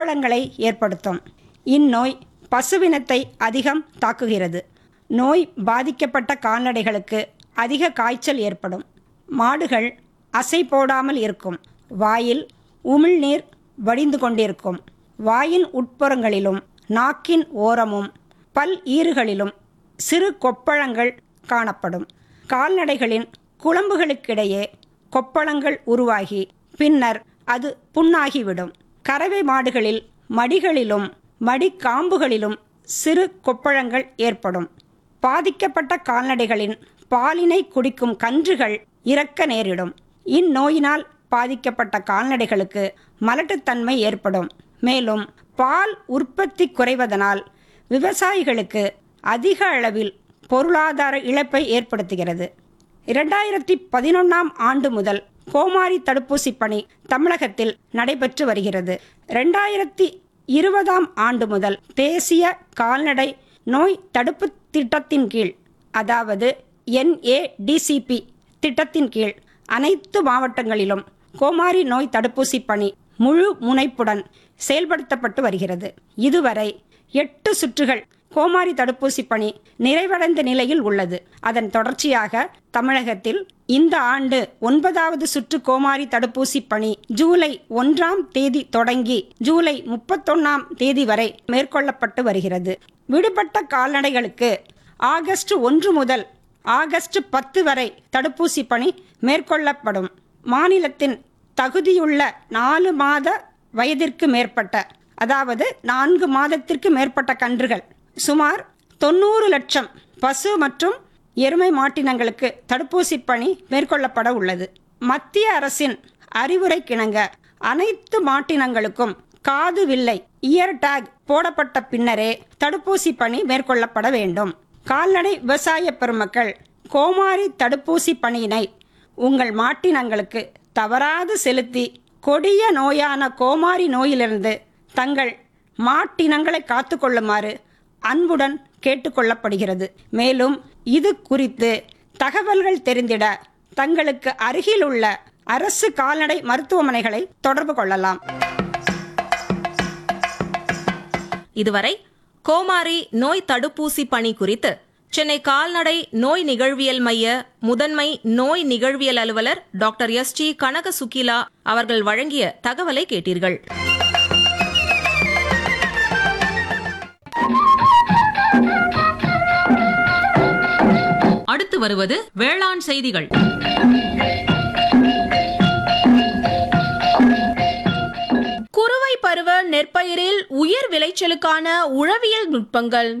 கொப்பளங்களை ஏற்படுத்தும் இந்நோய் பசுவினத்தை அதிகம் தாக்குகிறது நோய் பாதிக்கப்பட்ட கால்நடைகளுக்கு அதிக காய்ச்சல் ஏற்படும் மாடுகள் அசை போடாமல் இருக்கும் வாயில் உமிழ்நீர் வடிந்து கொண்டிருக்கும் வாயின் உட்புறங்களிலும் நாக்கின் ஓரமும் பல் ஈறுகளிலும் சிறு கொப்பளங்கள் காணப்படும் கால்நடைகளின் குளம்புகளுக்கிடையே கொப்பளங்கள் உருவாகி பின்னர் அது புண்ணாகிவிடும் கறவை மாடுகளில் மடிகளிலும் மடிக்காம்புகளிலும் சிறு கொப்பளங்கள் ஏற்படும் பாதிக்கப்பட்ட கால்நடைகளின் பாலினை குடிக்கும் கன்றுகள் இறக்க நேரிடும் இந்நோயினால் பாதிக்கப்பட்ட கால்நடைகளுக்கு மலட்டுத்தன்மை ஏற்படும் மேலும் பால் உற்பத்தி குறைவதனால் விவசாயிகளுக்கு அதிக அளவில் பொருளாதார இழப்பை ஏற்படுத்துகிறது இரண்டாயிரத்தி பதினொன்றாம் ஆண்டு முதல் கோமாரி தடுப்பூசி பணி தமிழகத்தில் நடைபெற்று வருகிறது ரெண்டாயிரத்தி இருபதாம் ஆண்டு முதல் தேசிய கால்நடை நோய் தடுப்பு திட்டத்தின் கீழ் அதாவது என்ஏடிசிபி திட்டத்தின் கீழ் அனைத்து மாவட்டங்களிலும் கோமாரி நோய் தடுப்பூசி பணி முழு முனைப்புடன் செயல்படுத்தப்பட்டு வருகிறது இதுவரை எட்டு சுற்றுகள் கோமாரி தடுப்பூசி பணி நிறைவடைந்த நிலையில் உள்ளது அதன் தொடர்ச்சியாக தமிழகத்தில் இந்த ஆண்டு ஒன்பதாவது சுற்று கோமாரி தடுப்பூசி பணி ஜூலை ஒன்றாம் தேதி தொடங்கி ஜூலை முப்பத்தொன்னாம் தேதி வரை மேற்கொள்ளப்பட்டு வருகிறது விடுபட்ட கால்நடைகளுக்கு ஆகஸ்ட் ஒன்று முதல் ஆகஸ்ட் பத்து வரை தடுப்பூசி பணி மேற்கொள்ளப்படும் மாநிலத்தின் தகுதியுள்ள நாலு மாத வயதிற்கு மேற்பட்ட அதாவது நான்கு மாதத்திற்கு மேற்பட்ட கன்றுகள் சுமார் தொண்ணூறு லட்சம் பசு மற்றும் எருமை மாட்டினங்களுக்கு தடுப்பூசி பணி மேற்கொள்ளப்பட உள்ளது மத்திய அரசின் அறிவுரைக்கிணங்க அனைத்து மாட்டினங்களுக்கும் காது வில்லை இயர் டேக் போடப்பட்ட பின்னரே தடுப்பூசி பணி மேற்கொள்ளப்பட வேண்டும் கால்நடை விவசாய பெருமக்கள் கோமாரி தடுப்பூசி பணியினை உங்கள் மாட்டினங்களுக்கு தவறாது செலுத்தி கொடிய நோயான கோமாரி நோயிலிருந்து தங்கள் மாட்டினங்களை காத்துக்கொள்ளுமாறு அன்புடன் கேட்டுக்கொள்ளப்படுகிறது மேலும் இது குறித்து தகவல்கள் தெரிந்திட தங்களுக்கு அருகில் உள்ள அரசு கால்நடை மருத்துவமனைகளை தொடர்பு கொள்ளலாம் இதுவரை கோமாரி நோய் தடுப்பூசி பணி குறித்து சென்னை கால்நடை நோய் நிகழ்வியல் மைய முதன்மை நோய் நிகழ்வியல் அலுவலர் doctor S D Kanaka Sukila அவர்கள் வழங்கிய தகவலை கேட்டீர்கள் அடுத்து வருவது வேளாண் செய்திகள் குறுவை பருவ நெற்பயிரில் உயர் விளைச்சலுக்கான உழவியல் நுட்பங்கள்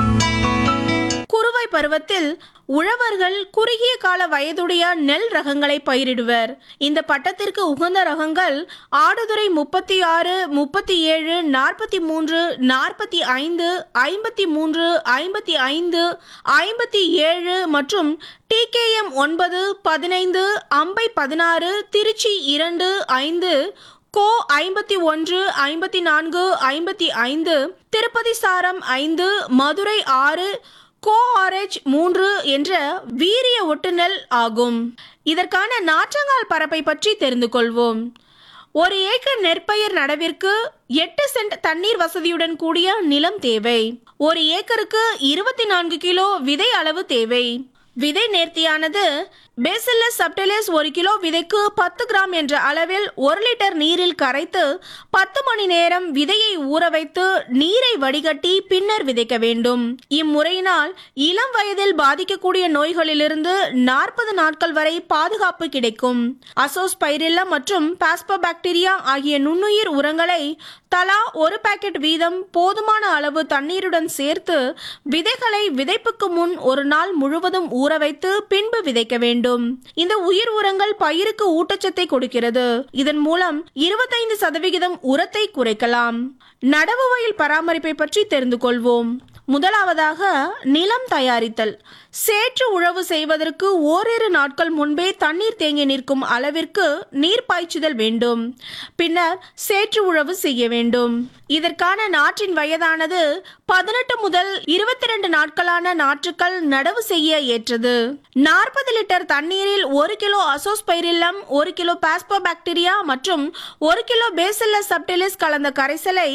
குறுவை பருவத்தில் உழவர்கள் குறுகிய கால வயதுடைய நெல் ரகங்களை பயிரிடுவர் இந்த பட்டத்திற்கு உகந்த ரகங்கள் ஆடுதுறை முப்பத்தி ஆறு முப்பத்தி ஏழு நாற்பத்தி மூன்று நாற்பத்தி ஐந்து ஐம்பத்தி மூன்று ஐம்பத்தி ஐந்து ஐம்பத்தி ஏழு மற்றும் டிகேஎம் ஒன்பது பதினைந்து அம்பை பதினாறு திருச்சி இரண்டு ஐந்து கோ ஐம்பத்தி ஒன்று ஐம்பத்தி நான்கு ஐம்பத்தி ஐந்து திருப்பதி சாரம் ஐந்து மதுரை ஆறு கோ ஆர்எச் மூன்று என்ற வீரிய ஒட்டுநெல் ஆகும் இதற்கான நாற்றங்கால் பரப்பை பற்றி தெரிந்து கொள்வோம் ஒரு ஏக்கர் நெற்பயிர் நடவிற்கு எட்டு சென்ட் தண்ணீர் வசதியுடன் கூடிய நிலம் தேவை ஒரு ஏக்கருக்கு இருபத்தி நான்கு கிலோ விதை அளவு தேவை விதை நேர்த்தியானது பேசில்லஸ் சப்டிலிஸ் ஒரு கிலோ விதைக்கு பத்து கிராம் என்ற அளவில் ஒரு லிட்டர் நீரில் கரைத்து பத்து மணி நேரம் விதையை ஊற வைத்து நீரை வடிகட்டி பின்னர் விதைக்க வேண்டும் இம்முறையினால் இளம் வயதில் பாதிக்கக்கூடிய நோய்களிலிருந்து நாற்பது நாட்கள் வரை பாதுகாப்பு கிடைக்கும் அசோஸ் பைரில்லா மற்றும் பாஸ்போபாக்டீரியா ஆகிய நுண்ணுயிர் உரங்களை தலா ஒரு பாக்கெட் வீதம் போதுமான அளவு தண்ணீருடன் சேர்த்து விதைகளை விதைப்புக்கு முன் ஒரு நாள் முழுவதும் ஊற வைத்து பின்பு விதைக்க வேண்டும் இந்த உயிர் உரங்கள் பயிருக்கு ஊட்டச்சத்தை கொடுக்கிறது இதன் மூலம் இருபத்தைந்து சதவிகிதம் உரத்தை குறைக்கலாம் நடவு வயல் பராமரிப்பை பற்றி தெரிந்து கொள்வோம் முதலாவதாக நிலம் தயாரித்தல் சேற்று உழவு செய்வதற்கு ஓரிரு நாட்கள் முன்பே தண்ணீர் தேங்கி நிற்கும் அளவிற்கு நீர் பாய்ச்சுதல் வேண்டும் பின்னர் சேற்று உழவு செய்ய வேண்டும் இதற்கான நாற்றின் வயதானது பதினெட்டு முதல் இருபத்தி ரெண்டு நாட்களான நாற்றுக்கள் நடவு செய்ய ஏற்றது நாற்பது லிட்டர் தண்ணீரில் ஒரு கிலோ அசோஸ்பைரில்லம் ஒரு கிலோ பாஸ்போபாக்டீரியா மற்றும் ஒரு கிலோ பேசில்லஸ் சப்டிலிஸ் கலந்த கரைசலை